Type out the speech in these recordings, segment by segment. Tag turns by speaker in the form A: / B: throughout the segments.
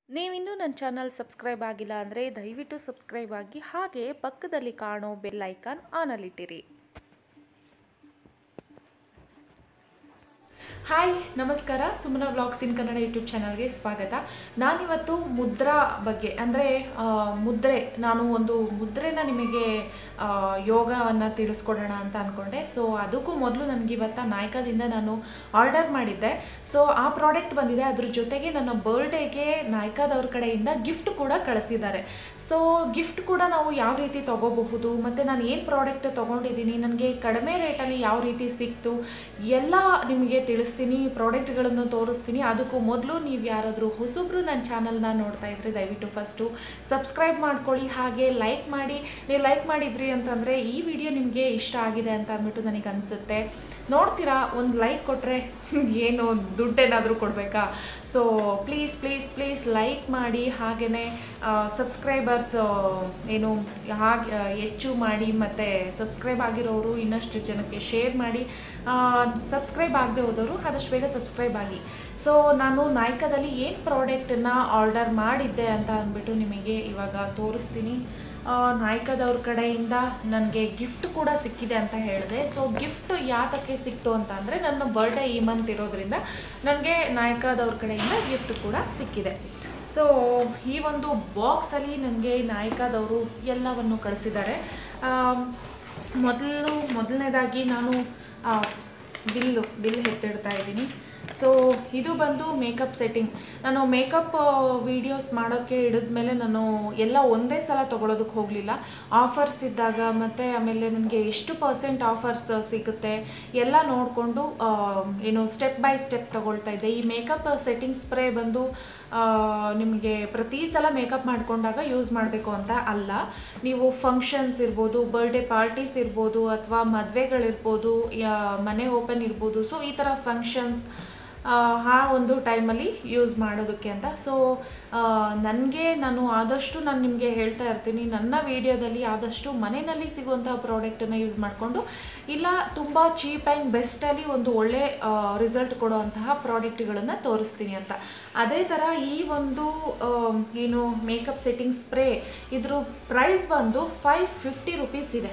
A: ನೀವಿನ್ನೂ ನನ್ನ channel subscribe ಆಗಿಲ್ಲ ಅಂದರೆ ದಯವಿಟ್ಟು ಸಬ್ಸ್ಕ್ರೈಬ್ ಆಗಿ ಹಾಗೆ ಪಕ್ಕದಲ್ಲಿ ಕಾಣೋ ಬೆಲ್ ಐಕಾನ್ ಆನಲ್ಲಿಟ್ಟಿರಿ ಹಾಯ್ ನಮಸ್ಕಾರ Sumana vlogs in Kannada YouTube ಚಾನಲ್ಗೆ ಸ್ವಾಗತ ನಾನಿವತ್ತು ಮುದ್ರಾ ಬಗ್ಗೆ ಅಂದರೆ ಮುದ್ರೆ ನಾನು ಒಂದು ಮುದ್ರೆನ ನಿಮಗೆ ಯೋಗವನ್ನು ತಿಳಿಸ್ಕೊಡೋಣ ಅಂತ ಅಂದ್ಕೊಂಡೆ ಸೊ ಅದಕ್ಕೂ ಮೊದಲು ನನಗೆ ಇವತ್ತು ನಾಯಕದಿಂದ ನಾನು ಆರ್ಡರ್ ಮಾಡಿದ್ದೆ ಸೊ ಆ ಪ್ರಾಡಕ್ಟ್ ಬಂದಿದೆ ಅದ್ರ ಜೊತೆಗೆ ನನ್ನ ಬರ್ಡೇಗೆ ನಾಯಕದವ್ರ ಕಡೆಯಿಂದ ಗಿಫ್ಟ್ ಕೂಡ ಕಳಿಸಿದ್ದಾರೆ ಸೊ ಗಿಫ್ಟ್ ಕೂಡ ನಾವು ಯಾವ ರೀತಿ ತೊಗೋಬಹುದು ಮತ್ತು ನಾನು ಏನು ಪ್ರಾಡಕ್ಟ್ ತೊಗೊಂಡಿದ್ದೀನಿ ನನಗೆ ಕಡಿಮೆ ರೇಟಲ್ಲಿ ಯಾವ ರೀತಿ ಸಿಕ್ತು ಎಲ್ಲ ನಿಮಗೆ ತಿಳಿಸ್ತೀನಿ ಪ್ರಾಡಕ್ಟ್ಗಳನ್ನು ತೋರಿಸ್ತೀನಿ ಅದಕ್ಕೂ ಮೊದಲು ನೀವು ಯಾರಾದರೂ ಹೊಸಬ್ರು ನನ್ನ ಚಾನಲ್ನ ನೋಡ್ತಾ ಇದ್ರೆ ದಯವಿಟ್ಟು ಫಸ್ಟು ಸಬ್ಸ್ಕ್ರೈಬ್ ಮಾಡ್ಕೊಳ್ಳಿ ಹಾಗೆ ಲೈಕ್ ಮಾಡಿ ನೀವು ಲೈಕ್ ಮಾಡಿದ್ರಿ ಅಂತಂದರೆ ಈ ವಿಡಿಯೋ ನಿಮಗೆ ಇಷ್ಟ ಆಗಿದೆ ಅಂತ ಅಂದ್ಬಿಟ್ಟು ನನಗೆ ಅನಿಸುತ್ತೆ ನೋಡ್ತೀರಾ ಒಂದು ಲೈಕ್ ಕೊಟ್ಟರೆ ಏನು ದುಡ್ಡೇನಾದರೂ ಕೊಡಬೇಕಾ so please please please like ಮಾಡಿ ಹಾಗೆಯೇ ಸಬ್ಸ್ಕ್ರೈಬರ್ಸ್ ಏನು ಹಾಗೆ ಹೆಚ್ಚು ಮಾಡಿ ಮತ್ತು ಸಬ್ಸ್ಕ್ರೈಬ್ ಆಗಿರೋರು ಇನ್ನಷ್ಟು ಜನಕ್ಕೆ ಶೇರ್ ಮಾಡಿ ಸಬ್ಸ್ಕ್ರೈಬ್ ಆಗದೆ ಹೋದವರು ಆದಷ್ಟು ಬೇಗ ಸಬ್ಸ್ಕ್ರೈಬ್ ಆಗಿ ಸೊ ನಾನು ನಾಯ್ಕದಲ್ಲಿ ಏನು ಪ್ರಾಡಕ್ಟನ್ನು ಆರ್ಡರ್ ಮಾಡಿದ್ದೆ ಅಂತ ಅಂದ್ಬಿಟ್ಟು ನಿಮಗೆ ಇವಾಗ ತೋರಿಸ್ತೀನಿ ನಾಯ್ಕದವ್ರ ಕಡೆಯಿಂದ ನನಗೆ ಗಿಫ್ಟ್ ಕೂಡ ಸಿಕ್ಕಿದೆ ಅಂತ ಹೇಳಿದೆ ಸೊ ಗಿಫ್ಟ್ ಯಾತಕ್ಕೆ ಸಿಕ್ತು ಅಂತ ಅಂದರೆ ನನ್ನ ಬರ್ಡೇ ಈ ಮಂತ್ ಇರೋದ್ರಿಂದ ನನಗೆ ನಾಯಕದವ್ರ ಕಡೆಯಿಂದ ಗಿಫ್ಟ್ ಕೂಡ ಸಿಕ್ಕಿದೆ ಸೊ ಈ ಒಂದು ಬಾಕ್ಸಲ್ಲಿ ನನಗೆ ನಾಯಕದವರು ಎಲ್ಲವನ್ನು ಕಳಿಸಿದ್ದಾರೆ ಮೊದಲು ಮೊದಲನೇದಾಗಿ ನಾನು ಬಿಲ್ಲು ಬಿಲ್ ಎತ್ತಿಡ್ತಾ ಇದ್ದೀನಿ ಸೊ ಇದು ಬಂದು ಮೇಕಪ್ ಸೆಟ್ಟಿಂಗ್ ನಾನು ಮೇಕಪ್ ವೀಡಿಯೋಸ್ ಮಾಡೋಕ್ಕೆ ಹಿಡಿದ್ಮೇಲೆ ನಾನು ಎಲ್ಲ ಒಂದೇ ಸಲ ತೊಗೊಳೋದಕ್ಕೆ ಹೋಗಲಿಲ್ಲ ಆಫರ್ಸ್ ಇದ್ದಾಗ ಮತ್ತು ಆಮೇಲೆ ನನಗೆ ಎಷ್ಟು ಪರ್ಸೆಂಟ್ ಆಫರ್ಸ್ ಸಿಗುತ್ತೆ ಎಲ್ಲ ನೋಡಿಕೊಂಡು ಏನು ಸ್ಟೆಪ್ ಬೈ ಸ್ಟೆಪ್ ತೊಗೊಳ್ತಾ ಇದ್ದೆ ಈ ಮೇಕಪ್ ಸೆಟ್ಟಿಂಗ್ ಸ್ಪ್ರೇ ಬಂದು ನಿಮಗೆ ಪ್ರತಿ ಸಲ ಮೇಕಪ್ ಮಾಡಿಕೊಂಡಾಗ ಯೂಸ್ ಮಾಡಬೇಕು ಅಂತ ಅಲ್ಲ ನೀವು ಫಂಕ್ಷನ್ಸ್ ಇರ್ಬೋದು ಬರ್ಡೇ ಪಾರ್ಟೀಸ್ ಇರ್ಬೋದು ಅಥವಾ ಮದುವೆಗಳಿರ್ಬೋದು ಮನೆ ಓಪನ್ ಇರ್ಬೋದು ಸೊ ಈ ಥರ ಫಂಕ್ಷನ್ಸ್ ಆ ಒಂದು ಟೈಮಲ್ಲಿ ಯೂಸ್ ಮಾಡೋದಕ್ಕೆ ಅಂತ ಸೊ ನನಗೆ ನಾನು ಆದಷ್ಟು ನಾನು ನಿಮಗೆ ಹೇಳ್ತಾ ಇರ್ತೀನಿ ನನ್ನ ವೀಡಿಯೋದಲ್ಲಿ ಆದಷ್ಟು ಮನೆಯಲ್ಲಿ ಸಿಗುವಂತಹ ಪ್ರಾಡಕ್ಟನ್ನು ಯೂಸ್ ಮಾಡಿಕೊಂಡು ಇಲ್ಲ ತುಂಬ ಚೀಪ್ ಆ್ಯಂಡ್ ಬೆಸ್ಟಲ್ಲಿ ಒಂದು ಒಳ್ಳೆ ರಿಸಲ್ಟ್ ಕೊಡುವಂತಹ ಪ್ರಾಡಕ್ಟ್ಗಳನ್ನು ತೋರಿಸ್ತೀನಿ ಅಂತ ಅದೇ ಥರ ಈ ಒಂದು ಏನು ಮೇಕಪ್ ಸೆಟ್ಟಿಂಗ್ ಸ್ಪ್ರೇ ಇದ್ರ ಪ್ರೈಸ್ ಬಂದು ಫೈವ್ ಫಿಫ್ಟಿ ರುಪೀಸ್ ಇದೆ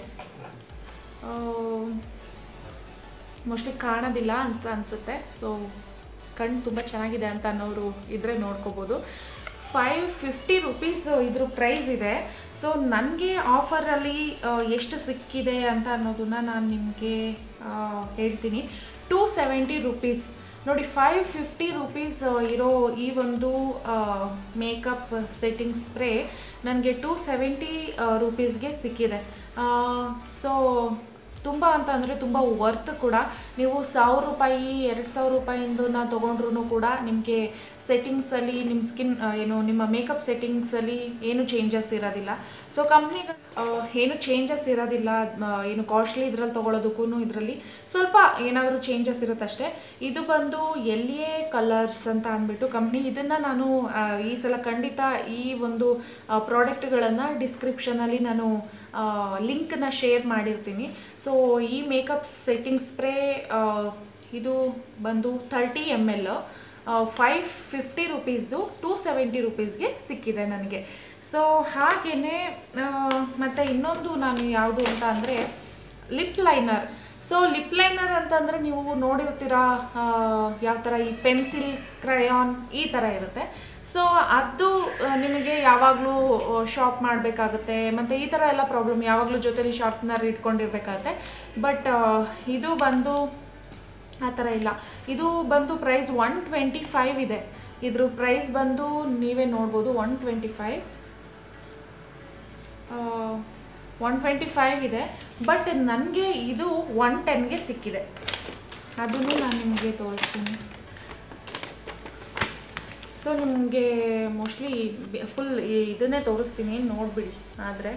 A: ಮೋಸ್ಟ್ಲಿ ಕಾಣೋದಿಲ್ಲ ಅಂತ ಅನಿಸುತ್ತೆ ಸೊ ಕಣ್ಣು ತುಂಬ ಚೆನ್ನಾಗಿದೆ ಅಂತ ಅನ್ನೋರು ಇದ್ದರೆ ನೋಡ್ಕೋಬೋದು ಫೈವ್ ಫಿಫ್ಟಿ ರುಪೀಸ್ ಇದ್ರ ಪ್ರೈಸ್ ಇದೆ ಸೊ ನನಗೆ ಆಫರಲ್ಲಿ ಎಷ್ಟು ಸಿಕ್ಕಿದೆ ಅಂತ ಅನ್ನೋದನ್ನ ನಾನು ನಿಮಗೆ ಹೇಳ್ತೀನಿ ಟೂ ಸೆವೆಂಟಿ ರುಪೀಸ್ ನೋಡಿ ಫೈವ್ ಫಿಫ್ಟಿ ರುಪೀಸ್ ಇರೋ ಈ ಒಂದು ಮೇಕಪ್ ಸೆಟ್ಟಿಂಗ್ ಸ್ಪ್ರೇ ನನಗೆ ಟೂ ಸೆವೆಂಟಿ ರುಪೀಸ್ಗೆ ಸಿಕ್ಕಿದೆ ಸೊ ತುಂಬ ಅಂತ ಅಂದರೆ ತುಂಬ ವರ್ತ್ ಕೂಡ ನೀವು ಸಾವಿರ ರೂಪಾಯಿ ಎರಡು ಸಾವಿರ ರೂಪಾಯಿಂದನ ತೊಗೊಂಡ್ರು ಕೂಡ ನಿಮಗೆ ಸೆಟ್ಟಿಂಗ್ಸಲ್ಲಿ ನಿಮ್ಮ ಸ್ಕಿನ್ ಏನು ನಿಮ್ಮ ಮೇಕಪ್ ಸೆಟ್ಟಿಂಗ್ಸಲ್ಲಿ ಏನು ಚೇಂಜಸ್ ಇರೋದಿಲ್ಲ ಸೊ ಕಂಪ್ನಿಗಳು ಏನು ಚೇಂಜಸ್ ಇರೋದಿಲ್ಲ ಏನು ಕಾಸ್ಟ್ಲಿ ಇದ್ರಲ್ಲಿ ತೊಗೊಳೋದಕ್ಕೂ ಇದರಲ್ಲಿ ಸ್ವಲ್ಪ ಏನಾದರೂ ಚೇಂಜಸ್ ಇರುತ್ತಷ್ಟೇ ಇದು ಬಂದು ಎಲ್ಲಿಯೇ ಕಲರ್ಸ್ ಅಂತ ಅಂದ್ಬಿಟ್ಟು ಕಂಪ್ನಿ ಇದನ್ನು ನಾನು ಈ ಸಲ ಖಂಡಿತ ಈ ಒಂದು ಪ್ರಾಡಕ್ಟ್ಗಳನ್ನು ಡಿಸ್ಕ್ರಿಪ್ಷನಲ್ಲಿ ನಾನು ಲಿಂಕನ್ನ ಶೇರ್ ಮಾಡಿರ್ತೀನಿ ಸೊ ಈ ಮೇಕಪ್ ಸೆಟ್ಟಿಂಗ್ ಸ್ಪ್ರೇ ಇದು ಬಂದು thirty M L five fifty ರುಪೀಸ್ದು ಟೂ ಸೆವೆಂಟಿ ರುಪೀಸ್ಗೆ ಸಿಕ್ಕಿದೆ ನನಗೆ ಸೊ ಹಾಗೆಯೇ ಮತ್ತು ಇನ್ನೊಂದು ನಾನು ಯಾವುದು ಅಂತ ಅಂದರೆ lip liner so lip liner ಅಂತಂದರೆ ನೀವು ನೋಡಿರ್ತೀರಾ ಯಾವ ಥರ ಈ ಪೆನ್ಸಿಲ್ ಕ್ರಯಾನ್ ಈ ಥರ ಇರುತ್ತೆ ಸೊ ಅದು ನಿಮಗೆ ಯಾವಾಗಲೂ ಶಾಪ್ ಮಾಡಬೇಕಾಗುತ್ತೆ ಮತ್ತು ಈ ಥರ ಎಲ್ಲ ಪ್ರಾಬ್ಲಮ್ ಯಾವಾಗಲೂ ಜೊತೆಲಿ ಶಾರ್ಪ್ನರ್ ಇಟ್ಕೊಂಡಿರ್ಬೇಕಾಗತ್ತೆ ಬಟ್ ಇದು ಬಂದು ಆ ಥರ ಇಲ್ಲ ಇದು ಬಂದು ಪ್ರೈಸ್ ಒನ್ ಟ್ವೆಂಟಿ ಫೈವ್ ಇದೆ ಇದ್ರ ಪ್ರೈಸ್ ಬಂದು ನೀವೇ ನೋಡ್ಬೋದು one twenty five one twenty five ಇದೆ ಬಟ್ ನನಗೆ ಇದು ಒನ್ ಟೆನ್ಗೆ ಸಿಕ್ಕಿದೆ ಅದನ್ನು ನಾನು ನಿಮಗೆ ತೋರಿಸ್ತೀನಿ ಸೊ ನಿಮಗೆ ಮೋಸ್ಟ್ಲಿ ಫುಲ್ ಇದನ್ನೇ ತೋರಿಸ್ತೀನಿ ನೋಡಿಬಿಡಿ ಆದರೆ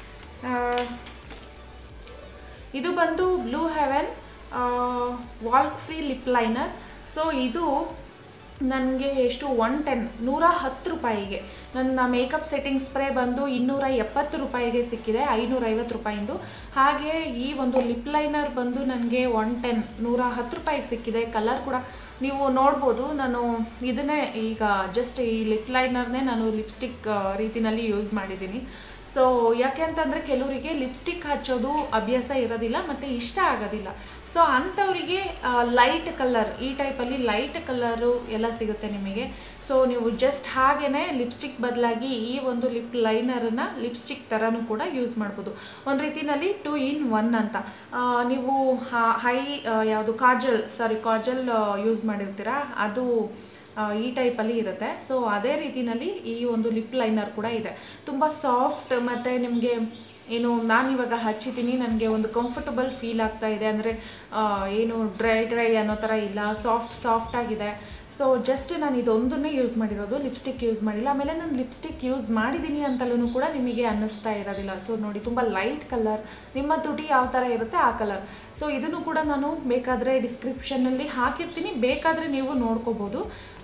A: ಇದು ಬಂದು blue heaven walk free lip liner so ಇದು ನನಗೆ ಎಷ್ಟು ಒನ್ ಟೆನ್ ನೂರ ಹತ್ತು ರೂಪಾಯಿಗೆ ನನ್ನ ಮೇಕಪ್ ಸೆಟ್ಟಿಂಗ್ ಸ್ಪ್ರೇ ಬಂದು ಇನ್ನೂರ ಎಪ್ಪತ್ತು ರೂಪಾಯಿಗೆ ಸಿಕ್ಕಿದೆ ಐನೂರೈವತ್ತು ರೂಪಾಯಿಂದು ಹಾಗೆ ಈ ಒಂದು ಲಿಪ್ ಲೈನರ್ ಬಂದು ನನಗೆ ಒನ್ ಟೆನ್ ನೂರ ಹತ್ತು ರೂಪಾಯಿಗೆ ಸಿಕ್ಕಿದೆ ಕಲರ್ ಕೂಡ ನೀವು ನೋಡ್ಬೋದು ನಾನು ಇದನ್ನೇ ಈಗ ಜಸ್ಟ್ ಈ ಲಿಪ್ ಲೈನರ್ನೇ ನಾನು ಲಿಪ್ಸ್ಟಿಕ್ ರೀತಿನಲ್ಲಿ ಯೂಸ್ ಮಾಡಿದ್ದೀನಿ ಸೊ ಯಾಕೆ ಅಂತಂದರೆ ಕೆಲವರಿಗೆ ಲಿಪ್ಸ್ಟಿಕ್ ಹಚ್ಚೋದು ಅಭ್ಯಾಸ ಇರೋದಿಲ್ಲ ಮತ್ತು ಇಷ್ಟ ಆಗೋದಿಲ್ಲ ಸೊ ಅಂಥವರಿಗೆ ಲೈಟ್ ಕಲರ್ ಈ ಟೈಪಲ್ಲಿ ಲೈಟ್ ಕಲರು ಎಲ್ಲ ಸಿಗುತ್ತೆ ನಿಮಗೆ ಸೊ ನೀವು ಜಸ್ಟ್ ಹಾಗೇ ಲಿಪ್ಸ್ಟಿಕ್ ಬದಲಾಗಿ ಈ ಒಂದು ಲಿಪ್ ಲೈನರನ್ನು ಲಿಪ್ಸ್ಟಿಕ್ ಥರನೂ ಕೂಡ ಯೂಸ್ ಮಾಡ್ಬೋದು ಒಂದು ರೀತಿನಲ್ಲಿ ಟು ಇನ್ ಒನ್ ಅಂತ ಆ, ನೀವು ಹೈ ಯಾವುದು ಕಾಜಲ್ ಸಾರಿ ಕಾಜಲ್ ಯೂಸ್ ಮಾಡಿರ್ತೀರಾ ಅದು ಆ, ಈ ಟೈಪಲ್ಲಿ ಇರುತ್ತೆ ಸೊ ಅದೇ ರೀತಿನಲ್ಲಿ ಈ ಒಂದು ಲಿಪ್ ಲೈನರ್ ಕೂಡ ಇದೆ ತುಂಬ ಸಾಫ್ಟ್ ಮತ್ತು ನಿಮಗೆ ಏನು ನಾನಿವಾಗ ಹಚ್ಚಿದ್ದೀನಿ ನನಗೆ ಒಂದು ಕಂಫರ್ಟಬಲ್ ಫೀಲ್ ಆಗ್ತಾ ಇದೆ ಅಂದರೆ ಏನು ಡ್ರೈ ಡ್ರೈ ಅನ್ನೋ ಥರ ಇಲ್ಲ ಸಾಫ್ಟ್ ಸಾಫ್ಟ್ ಆಗಿದೆ ಸೊ ಜಸ್ಟ್ ನಾನು ಇದೊಂದನ್ನೇ ಯೂಸ್ ಮಾಡಿರೋದು ಲಿಪ್ಸ್ಟಿಕ್ ಯೂಸ್ ಮಾಡಿಲ್ಲ ಆಮೇಲೆ ನಾನು ಲಿಪ್ಸ್ಟಿಕ್ ಯೂಸ್ ಮಾಡಿದ್ದೀನಿ ಅಂತಲೂ ಕೂಡ ನಿಮಗೆ ಅನ್ನಿಸ್ತಾ ಇರೋದಿಲ್ಲ ಸೊ ನೋಡಿ ತುಂಬ ಲೈಟ್ ಕಲರ್ ನಿಮ್ಮ ತುಟಿ ಯಾವ ಥರ ಇರುತ್ತೆ ಆ ಕಲರ್ ಸೊ ಇದನ್ನು ಕೂಡ ನಾನು ಬೇಕಾದರೆ ಡಿಸ್ಕ್ರಿಪ್ಷನ್ನಲ್ಲಿ ಹಾಕಿರ್ತೀನಿ ಬೇಕಾದರೆ ನೀವು ನೋಡ್ಕೋಬೋದು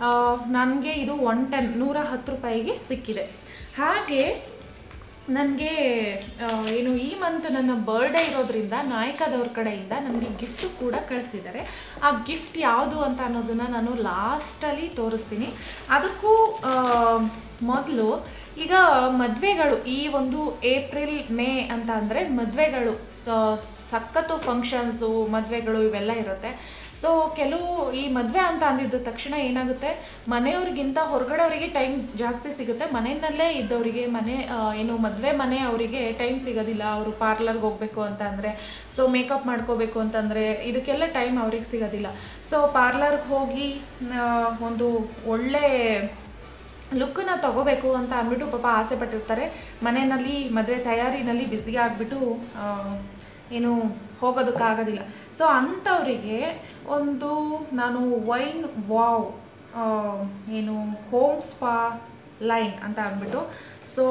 A: ನನಗೆ ಇದು ಒನ್ ಟೆನ್ ನೂರ ಹತ್ತು ರೂಪಾಯಿಗೆ ಸಿಕ್ಕಿದೆ ಹಾಗೆ ನನಗೆ ಏನು ಈ ಮಂತ್ ನನ್ನ ಬರ್ಡೇ ಇರೋದ್ರಿಂದ ನಾಯಕದವ್ರ ಕಡೆಯಿಂದ ನನಗೆ ಗಿಫ್ಟು ಕೂಡ ಕಳಿಸಿದ್ದಾರೆ ಆ ಗಿಫ್ಟ್ ಯಾವುದು ಅಂತ ಅನ್ನೋದನ್ನು ನಾನು ಲಾಸ್ಟಲ್ಲಿ ತೋರಿಸ್ತೀನಿ ಅದಕ್ಕೂ ಮೊದಲು ಈಗ ಮದುವೆಗಳು ಈ ಒಂದು ಏಪ್ರಿಲ್ ಮೇ ಅಂತ ಅಂದರೆ ಮದುವೆಗಳು ಸಖತ್ತು ಫಂಕ್ಷನ್ಸು ಮದುವೆಗಳು ಇವೆಲ್ಲ ಇರುತ್ತೆ ಸೊ ಕೆಲವು ಈ ಮದುವೆ ಅಂತ ಅಂದಿದ್ದ ತಕ್ಷಣ ಏನಾಗುತ್ತೆ ಮನೆಯವ್ರಿಗಿಂತ ಹೊರಗಡೆಯವರಿಗೆ ಟೈಮ್ ಜಾಸ್ತಿ ಸಿಗುತ್ತೆ ಮನೆಯಲ್ಲೇ ಇದ್ದವರಿಗೆ ಮನೆ ಆ, ಏನು ಮದುವೆ ಮನೆ ಅವರಿಗೆ ಟೈಮ್ ಸಿಗೋದಿಲ್ಲ ಅವರು ಪಾರ್ಲರ್ಗೆ ಹೋಗಬೇಕು ಅಂತ ಅಂದರೆ ಸೊ ಮೇಕಪ್ ಮಾಡ್ಕೋಬೇಕು ಅಂತಂದರೆ ಇದಕ್ಕೆಲ್ಲ ಟೈಮ್ ಅವ್ರಿಗೆ ಸಿಗೋದಿಲ್ಲ ಸೊ ಪಾರ್ಲರ್ಗೆ ಹೋಗಿ ಆ, ಒಂದು ಒಳ್ಳೆ ಲುಕ್ಕನ್ನ ತಗೋಬೇಕು ಅಂತ ಅಂದ್ಬಿಟ್ಟು ಪಾಪ ಆಸೆ ಪಟ್ಟಿರ್ತಾರೆ ಮನೆಯಲ್ಲಿ ಮದುವೆ ತಯಾರಿನಲ್ಲಿ ಬ್ಯುಸಿ ಆಗಿಬಿಟ್ಟು ಏನು ಹೋಗೋದಕ್ಕಾಗೋದಿಲ್ಲ ಸೊ ಅಂಥವರಿಗೆ ಒಂದು ನಾನು ವೈನ್ ವಾವ್ ಆ, ಏನು ಹೋಮ್ ಸ್ಪಾ ಲೈನ್ ಅಂತ ಅಂದ್ಬಿಟ್ಟು ಸೊ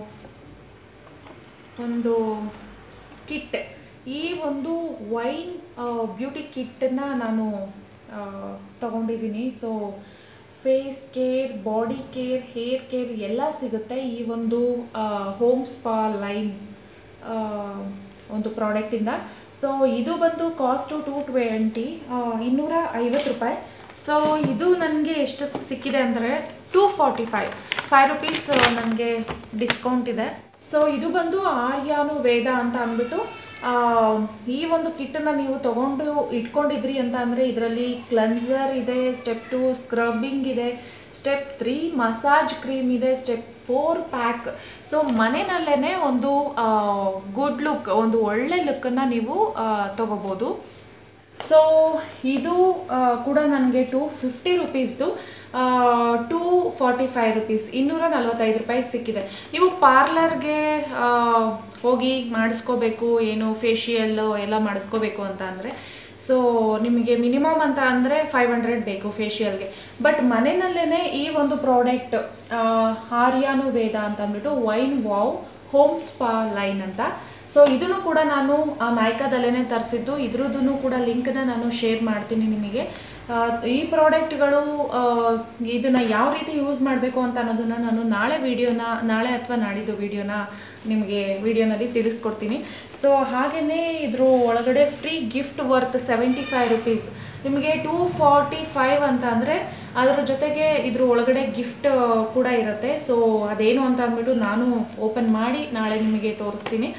A: ಒಂದು ಕಿಟ್ ಈ ಒಂದು ವೈನ್ ಬ್ಯೂಟಿ ಕಿಟ್ಟನ್ನು ನಾನು ಆ, ತಗೊಂಡಿದ್ದೀನಿ so face care body care hair care ಎಲ್ಲ ಸಿಗುತ್ತೆ ಈ ಒಂದು ಹೋಮ್ ಸ್ಪಾ ಲೈನ್ ಒಂದು ಪ್ರಾಡಕ್ಟಿಂದ ಸೊ ಇದು ಬಂದು ಕಾಸ್ಟು ಟು ಟ್ವೆಂಟಿ ಇನ್ನೂರ ಐವತ್ತು ರೂಪಾಯಿ ಸೊ ಇದು ನನಗೆ ಎಷ್ಟು ಸಿಕ್ಕಿದೆ ಅಂದರೆ two forty five five rupees ನನಗೆ ಡಿಸ್ಕೌಂಟ್ ಇದೆ ಸೊ ಇದು ಬಂದು ಆರ್ಯಾನು ವೇದ ಅಂತ ಅಂದ್ಬಿಟ್ಟು ಆ, ಈ ಒಂದು ಕಿಟ್ಟನ್ನು ನೀವು ತಗೊಂಡು ಇಟ್ಕೊಂಡಿದ್ರಿ ಅಂತ ಅಂದರೆ ಇದರಲ್ಲಿ ಕ್ಲನ್ಸರ್ ಇದೆ ಸ್ಟೆಪ್ ಟು ಸ್ಕ್ರಬ್ಬಿಂಗ್ ಇದೆ ಸ್ಟೆಪ್ ತ್ರೀ ಮಸಾಜ್ ಕ್ರೀಮ್ ಇದೆ ಸ್ಟೆಪ್ ಫೋರ್ ಪ್ಯಾಕ್ ಸೊ ಮನೆಯಲ್ಲೇ ಒಂದು ಗುಡ್ ಲುಕ್ ಒಂದು ಒಳ್ಳೆ ಲುಕ್ಕನ್ನು ನೀವು ಆ, ತಗೋಬೋದು ಸೊ ಇದು ಆ, ಕೂಡ ನನಗೆ ಟು ಫಿಫ್ಟಿ ರುಪೀಸ್ದು ಟೂ ಫಾರ್ಟಿ ಫೈವ್ ರುಪೀಸ್ ಇನ್ನೂರ ನಲ್ವತ್ತೈದು ರೂಪಾಯಿಗೆ ಸಿಕ್ಕಿದೆ ನೀವು ಪಾರ್ಲರ್ಗೆ ಹೋಗಿ ಮಾಡಿಸ್ಕೋಬೇಕು ಏನು ಫೇಶಿಯಲ್ಲು ಎಲ್ಲ ಮಾಡಿಸ್ಕೋಬೇಕು ಅಂತ ಅಂದರೆ ಸೊ ನಿಮಗೆ ಮಿನಿಮಮ್ ಅಂತ ಅಂದರೆ ಫೈವ್ ಹಂಡ್ರೆಡ್ ಬೇಕು ಫೇಶಿಯಲ್ಗೆ ಬಟ್ ಮನೆಯಲ್ಲೇ ಈ ಒಂದು ಪ್ರಾಡಕ್ಟ್ ಆರ್ಯಾನು ವೇದ ಅಂತ ಅಂದ್ಬಿಟ್ಟು wine wow home spa line ಅಂತ ಸೊ ಇದನ್ನು ಕೂಡ ನಾನು ಆ ನಾಯ್ಕಾದಲ್ಲೇ ತರಿಸಿದ್ದು ಇದ್ರದ್ದು ಕೂಡ ಲಿಂಕ್ನ ನಾನು ಶೇರ್ ಮಾಡ್ತೀನಿ ನಿಮಗೆ ಆ, ಈ ಪ್ರಾಡಕ್ಟ್ಗಳು ಇದನ್ನು ಯಾವ ರೀತಿ ಯೂಸ್ ಮಾಡಬೇಕು ಅಂತ ಅನ್ನೋದನ್ನು ನಾನು ನಾಳೆ ವಿಡಿಯೋನ ನಾಳೆ ಅಥವಾ ನಾಡಿದ್ದು ವಿಡಿಯೋನ ನಿಮಗೆ ವಿಡಿಯೋನಲ್ಲಿ ತಿಳಿಸ್ಕೊಡ್ತೀನಿ ಸೊ ಹಾಗೆಯೇ ಇದ್ರ ಒಳಗಡೆ free gift worth seventy five rupees ನಿಮಗೆ ಟೂ ಫಾರ್ಟಿ ಫೈವ್ ಅಂತ ಅಂದರೆ ಅದರ ಜೊತೆಗೆ ಇದ್ರ ಒಳಗಡೆ ಗಿಫ್ಟ್ ಕೂಡ ಇರುತ್ತೆ ಸೊ ಅದೇನು ಅಂತ ಅಂದ್ಬಿಟ್ಟು ನಾನು ಓಪನ್ ಮಾಡಿ ನಾಳೆ ನಿಮಗೆ ತೋರಿಸ್ತೀನಿ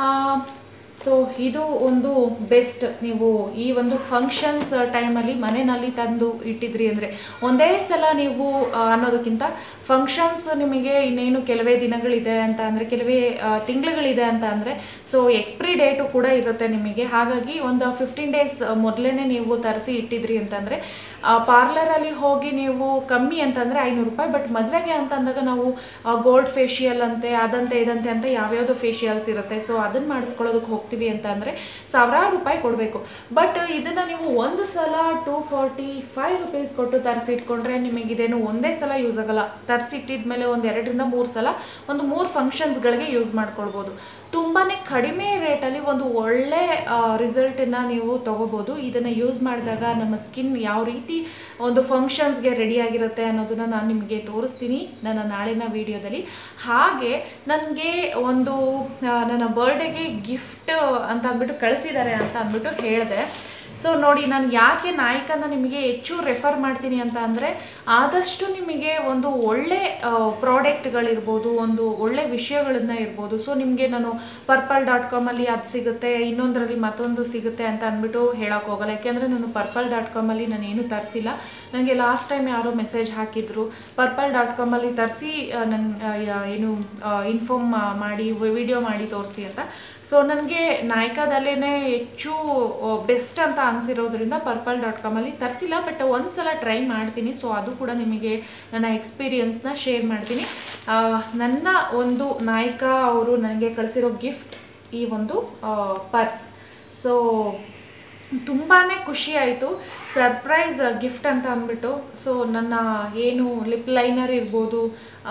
A: ಸೊ ಇದು ಒಂದು ಬೆಸ್ಟ್ ನೀವು ಈ ಒಂದು ಫಂಕ್ಷನ್ಸ್ ಟೈಮಲ್ಲಿ ಮನೆಯಲ್ಲಿ ತಂದು ಇಟ್ಟಿದ್ರಿ ಅಂದರೆ ಒಂದೇ ಸಲ ನೀವು ಆ, ಅನ್ನೋದಕ್ಕಿಂತ ಫಂಕ್ಷನ್ಸ್ ನಿಮಗೆ ಇನ್ನೇನು ಕೆಲವೇ ದಿನಗಳಿದೆ ಅಂತ ಅಂದರೆ ಕೆಲವೇ ಆ, ತಿಂಗಳುಗಳಿದೆ ಅಂತ ಅಂದರೆ ಸೊ ಎಕ್ಸ್ಪ್ರಿ ಡೇಟು ಕೂಡ ಇರುತ್ತೆ ನಿಮಗೆ ಹಾಗಾಗಿ ಒಂದು ಫಿಫ್ಟೀನ್ ಡೇಸ್ ಮೊದಲೇ ನೀವು ತರಿಸಿ ಇಟ್ಟಿದ್ರಿ ಅಂತಂದರೆ ಪಾರ್ಲರಲ್ಲಿ ಹೋಗಿ ನೀವು ಕಮ್ಮಿ ಅಂತಂದರೆ ಐನೂರು ರೂಪಾಯಿ ಬಟ್ ಮದುವೆಗೆ ಅಂತ ಅಂದಾಗ ನಾವು ಗೋಲ್ಡ್ ಫೇಶಿಯಲ್ ಅಂತೆ ಅದಂತೆ ಇದಂತೆ ಅಂತ ಯಾವ್ಯಾವುದೋ ಫೇಶಿಯಲ್ಸ್ ಇರುತ್ತೆ ಸೊ ಅದನ್ನು ಮಾಡಿಸ್ಕೊಳ್ಳೋದಕ್ಕೆ ಹೋಗ್ತೀವಿ ಅಂತ ಅಂದರೆ ಸಾವಿರಾರು ರೂಪಾಯಿ ಕೊಡಬೇಕು ಬಟ್ ಇದನ್ನು ನೀವು ಒಂದು ಸಲ ಟೂ ಫಾರ್ಟಿ ಫೈವ್ ರುಪೀಸ್ ಕೊಟ್ಟು ತರಿಸಿಟ್ಕೊಂಡ್ರೆ ನಿಮಗೆ ಇದೇನು ಒಂದೇ ಸಲ ಯೂಸ್ ಆಗಲ್ಲ ತರಿಸಿಟ್ಟಿದ ಮೇಲೆ ಒಂದು ಎರಡರಿಂದ ಮೂರು ಸಲ ಒಂದು ಮೂರು ಫಂಕ್ಷನ್ಸ್ಗಳಿಗೆ ಯೂಸ್ ಮಾಡ್ಕೊಳ್ಬೋದು ತುಂಬಾ ಕಡಿಮೆ ರೇಟಲ್ಲಿ ಒಂದು ಒಳ್ಳೆ ರಿಸಲ್ಟನ್ನು ನೀವು ತೊಗೋಬೋದು ಇದನ್ನು ಯೂಸ್ ಮಾಡಿದಾಗ ನಮ್ಮ ಸ್ಕಿನ್ ಯಾವ ರೀತಿ ಒಂದು ಫಂಕ್ಷನ್ಸ್ಗೆ ರೆಡಿ ಆಗಿರುತ್ತೆ ಅನ್ನೋದನ್ನು ನಾನು ನಿಮಗೆ ತೋರಿಸ್ತೀನಿ ನನ್ನ ನಾಳಿನ ವಿಡಿಯೋದಲ್ಲಿ ಹಾಗೆ ನನಗೆ ಒಂದು ಆ, ನನ್ನ ಬರ್ಡೇಗೆ ಗಿಫ್ಟ್ ಅಂತ ಅಂದ್ಬಿಟ್ಟು ಕಳಿಸಿದ್ದಾರೆ ಅಂತ ಅಂದ್ಬಿಟ್ಟು ಹೇಳಿದೆ ಸೊ ನೋಡಿ ನಾನು ಯಾಕೆ ನಾಯಕನ ನಿಮಗೆ ಹೆಚ್ಚು ರೆಫರ್ ಮಾಡ್ತೀನಿ ಅಂತ ಅಂದರೆ ಆದಷ್ಟು ನಿಮಗೆ ಒಂದು ಒಳ್ಳೆ ಪ್ರಾಡಕ್ಟ್ಗಳಿರ್ಬೋದು ಒಂದು ಒಳ್ಳೆ ವಿಷಯಗಳನ್ನ ಇರ್ಬೋದು ಸೊ ನಿಮಗೆ ನಾನು ಪರ್ಪಲ್ ಡಾಟ್ ಕಾಮಲ್ಲಿ ಅದು ಸಿಗುತ್ತೆ ಇನ್ನೊಂದರಲ್ಲಿ ಮತ್ತೊಂದು ಸಿಗುತ್ತೆ ಅಂತ ಅಂದ್ಬಿಟ್ಟು ಹೇಳೋಕೆ ಹೋಗಲ್ಲ ಯಾಕೆಂದರೆ ನಾನು ಪರ್ಪಲ್ ಡಾಟ್ ಕಾಮಲ್ಲಿ ನಾನು ಏನೂ ತರಿಸಿಲ್ಲ ನನಗೆ ಲಾಸ್ಟ್ ಟೈಮ್ ಯಾರೋ ಮೆಸೇಜ್ ಹಾಕಿದ್ರು ಪರ್ಪಲ್ ಡಾಟ್ ಕಾಮಲ್ಲಿ ತರಿಸಿ ನನ್ನ ಏನು ಇನ್ಫಾರ್ಮ್ ಮಾಡಿ ವಿಡಿಯೋ ಮಾಡಿ ತೋರಿಸಿ ಅಂತ ಸೊ ನನಗೆ ನಾಯಕದಲ್ಲೇ ಹೆಚ್ಚು ಬೆಸ್ಟ್ ಅಂತ ಅನಿಸಿರೋದ್ರಿಂದ ಪರ್ಪಲ್ ಡಾಟ್ ಕಾಮಲ್ಲಿ ತರಿಸಿಲ್ಲ ಬಟ್ ಒಂದು ಸಲ ಟ್ರೈ ಮಾಡ್ತೀನಿ ಸೊ ಅದು ಕೂಡ ನಿಮಗೆ ನನ್ನ ಎಕ್ಸ್ಪೀರಿಯನ್ಸ್ನ ಶೇರ್ ಮಾಡ್ತೀನಿ ಆ, ನನ್ನ ಒಂದು ನಾಯಕ ಅವರು ನನಗೆ ಕಳಿಸಿರೋ ಗಿಫ್ಟ್ ಈ ಒಂದು ಪರ್ಸ್ ಸೊ ತುಂಬಾ ಖುಷಿ ಆಯಿತು ಸರ್ಪ್ರೈಸ್ ಗಿಫ್ಟ್ ಅಂತ ಅಂದ್ಬಿಟ್ಟು ಸೊ ನನ್ನ ಏನು ಲಿಪ್ ಲೈನರ್ ಇರ್ಬೋದು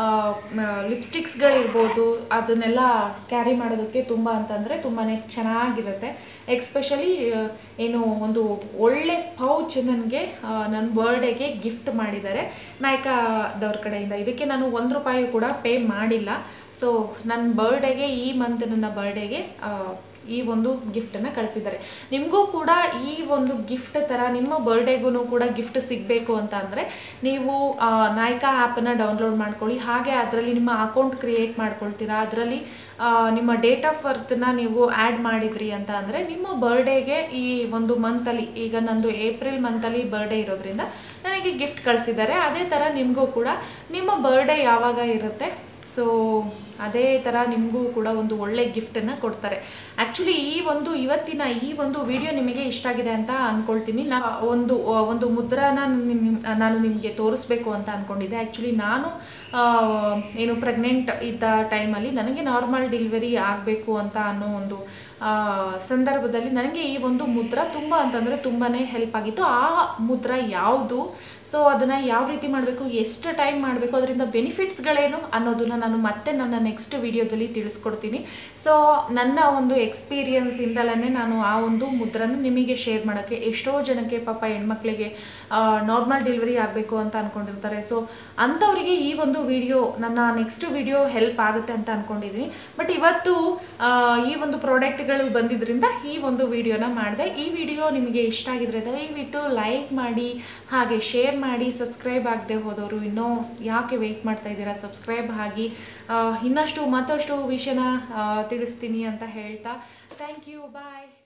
A: ಲಿಪ್ಸ್ಟಿಕ್ಸ್ಗಳಿರ್ಬೋದು ಅದನ್ನೆಲ್ಲ ಕ್ಯಾರಿ ಮಾಡೋದಕ್ಕೆ ತುಂಬ ಅಂತಂದರೆ ತುಂಬಾ ಚೆನ್ನಾಗಿರುತ್ತೆ ಎಕ್ಸ್ಪೆಷಲಿ ಏನು ಒಂದು ಒಳ್ಳೆ ಪೌಚ್ ನನಗೆ ನನ್ನ ಬರ್ಡೇಗೆ ಗಿಫ್ಟ್ ಮಾಡಿದ್ದಾರೆ ನಾಯಕದವ್ರ ಕಡೆಯಿಂದ ಇದಕ್ಕೆ ನಾನು ಒಂದು ರೂಪಾಯಿ ಕೂಡ ಪೇ ಮಾಡಿಲ್ಲ ಸೊ ನನ್ನ ಬರ್ಡೇಗೆ ಈ ಮಂತ್ ನನ್ನ ಬರ್ಡೇಗೆ ಈ ಒಂದು ಗಿಫ್ಟನ್ನು ಕಳಿಸಿದ್ದಾರೆ ನಿಮಗೂ ಕೂಡ ಈ ಒಂದು ಗಿಫ್ಟ್ ಥರ ನಿಮ್ಮ ಬರ್ಡೇಗೂ ಕೂಡ ಗಿಫ್ಟ್ ಸಿಗಬೇಕು ಅಂತ ಅಂದರೆ ನೀವು ಆ, ನಾಯಕ ಆ್ಯಪನ್ನು ಡೌನ್ಲೋಡ್ ಮಾಡ್ಕೊಳ್ಳಿ ಹಾಗೆ ಅದರಲ್ಲಿ ನಿಮ್ಮ ಅಕೌಂಟ್ ಕ್ರಿಯೇಟ್ ಮಾಡ್ಕೊಳ್ತೀರಾ ಅದರಲ್ಲಿ ನಿಮ್ಮ ಡೇಟ್ ಆಫ್ ಬರ್ತ್ನ ನೀವು ಆ್ಯಡ್ ಮಾಡಿದ್ರಿ ಅಂತ ಅಂದರೆ ನಿಮ್ಮ ಬರ್ಡೇಗೆ ಈ ಒಂದು ಮಂತಲ್ಲಿ ಈಗ ನಂದು ಏಪ್ರಿಲ್ ಮಂತಲ್ಲಿ ಬರ್ಡೇ ಇರೋದ್ರಿಂದ ನನಗೆ ಗಿಫ್ಟ್ ಕಳಿಸಿದ್ದಾರೆ ಅದೇ ಥರ ನಿಮಗೂ ಕೂಡ ನಿಮ್ಮ ಬರ್ಡೇ ಯಾವಾಗ ಇರುತ್ತೆ ಸೊ ಅದೇ ಥರ ನಿಮಗೂ ಕೂಡ ಒಂದು ಒಳ್ಳೆ ಗಿಫ್ಟನ್ನು ಕೊಡ್ತಾರೆ ಆ್ಯಕ್ಚುಲಿ ಈ ಒಂದು ಇವತ್ತಿನ ಈ ಒಂದು ವಿಡಿಯೋ ನಿಮಗೆ ಇಷ್ಟ ಆಗಿದೆ ಅಂತ ಅಂದ್ಕೊಳ್ತೀನಿ ನಾ ಒಂದು ಒಂದು ಮುದ್ರಾನ ನಿಮ್- ನಾನು ನಿಮಗೆ ತೋರಿಸ್ಬೇಕು ಅಂತ ಅಂದ್ಕೊಂಡಿದ್ದೆ ಆ್ಯಕ್ಚುಲಿ ನಾನು ಆ, ಏನು ಪ್ರೆಗ್ನೆಂಟ್ ಇದ್ದ ಟೈಮಲ್ಲಿ ನನಗೆ ನಾರ್ಮಲ್ ಡೆಲಿವರಿ ಆಗಬೇಕು ಅಂತ ಅನ್ನೋ ಒಂದು ಆ, ಸಂದರ್ಭದಲ್ಲಿ ನನಗೆ ಈ ಒಂದು ಮುದ್ರ ತುಂಬ ಅಂತಂದರೆ ತುಂಬಾ ಹೆಲ್ಪ್ ಆಗಿತ್ತು ಆ ಮುದ್ರ ಯಾವುದು ಸೊ ಅದನ್ನು ಯಾವ ರೀತಿ ಮಾಡಬೇಕು ಎಷ್ಟು ಟೈಮ್ ಮಾಡಬೇಕು ಅದರಿಂದ ಬೆನಿಫಿಟ್ಸ್ಗಳೇನು ಅನ್ನೋದನ್ನ ನಾನು ಮತ್ತೆ ನನ್ನ ನೆಕ್ಸ್ಟ್ ವಿಡಿಯೋದಲ್ಲಿ ತಿಳಿಸ್ಕೊಡ್ತೀನಿ ಸೊ ನನ್ನ ಒಂದು ಎಕ್ಸ್ಪೀರಿಯನ್ಸಿಂದಲೇ ನಾನು ಆ ಒಂದು ಮುದ್ರನ ನಿಮಗೆ ಶೇರ್ ಮಾಡೋಕ್ಕೆ ಎಷ್ಟೋ ಜನಕ್ಕೆ ಪಾಪ ಹೆಣ್ಮಕ್ಳಿಗೆ ನಾರ್ಮಲ್ ಡೆಲಿವರಿ ಆಗಬೇಕು ಅಂತ ಅಂದ್ಕೊಂಡಿರ್ತಾರೆ ಸೊ ಅಂಥವರಿಗೆ ಈ ಒಂದು ವಿಡಿಯೋ ನನ್ನ ನೆಕ್ಸ್ಟ್ ವಿಡಿಯೋ ಹೆಲ್ಪ್ ಆಗುತ್ತೆ ಅಂತ ಅಂದ್ಕೊಂಡಿದ್ದೀನಿ ಬಟ್ ಇವತ್ತು ಆ, ಈ ಒಂದು ಪ್ರಾಡಕ್ಟ್ಗಳು ಬಂದಿದ್ದರಿಂದ ಈ ಒಂದು ವಿಡಿಯೋನ ಮಾಡಿದೆ ಈ ವಿಡಿಯೋ ನಿಮಗೆ ಇಷ್ಟ ಆಗಿದ್ರೆ ದಯವಿಟ್ಟು ಲೈಕ್ ಮಾಡಿ ಹಾಗೆ ಶೇರ್ ಮಾಡಿ ಸಬ್ಸ್ಕ್ರೈಬ್ ಆಗದೆ ಹೋದವರು ಇನ್ನೂ ಯಾಕೆ ವೆಯ್ಟ್ ಮಾಡ್ತಾ ಇದ್ದೀರಾ ಸಬ್ಸ್ಕ್ರೈಬ್ ಆಗಿ ಆ, ಇನ್ನಷ್ಟು ಮತ್ತಷ್ಟು ವಿಷಯನ ಆ, ತಿಳಿಸ್ತೀನಿ ಅಂತ ಹೇಳ್ತಾ ಥ್ಯಾಂಕ್ ಯು ಬಾಯ್